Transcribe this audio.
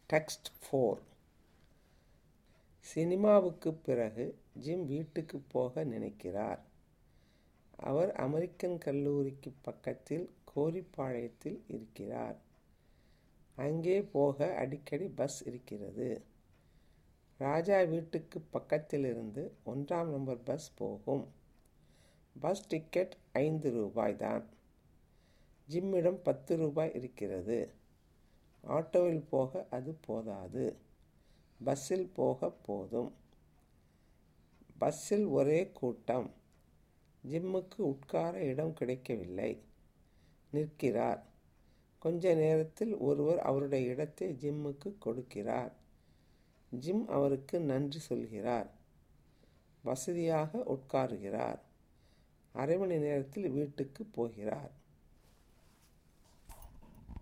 text four சினிமாவுக்குப் பிறகு gym வீட்டுக்குப் போக நினைக்கிறார் அவர் அமெரிக்கன் கல்லூரிக்கு பக்கத்தில் கோரிப்பாளையத்தில் இருக்கிறார் அங்கே போக அடிக்கடி பஸ் இருக்கிறது ராஜா வீட்டுக்கு பக்கத்திலிருந்து ஒன்றாம் நம்பர் பஸ் போகும் பஸ் டிக்கெட் ஐந்து ரூபாய் தான் ஜிம்மிடம் பத்து ரூபாய் இருக்கிறது ஆட்டோவில் போக அது போதாது பஸ்ஸில் போக போதும் பஸ்ஸில் ஒரே கூட்டம் ஜிம்முக்கு உட்கார இடம் கிடைக்கவில்லை நிற்கிறார் கொஞ்ச நேரத்தில் ஒருவர் அவருடைய இடத்தை ஜிம்முக்கு கொடுக்கிறார் ஜிம் அவருக்கு நன்றி சொல்கிறார் வசதியாக உட்காருகிறார் அரை மணி நேரத்தில் வீட்டுக்கு போகிறார்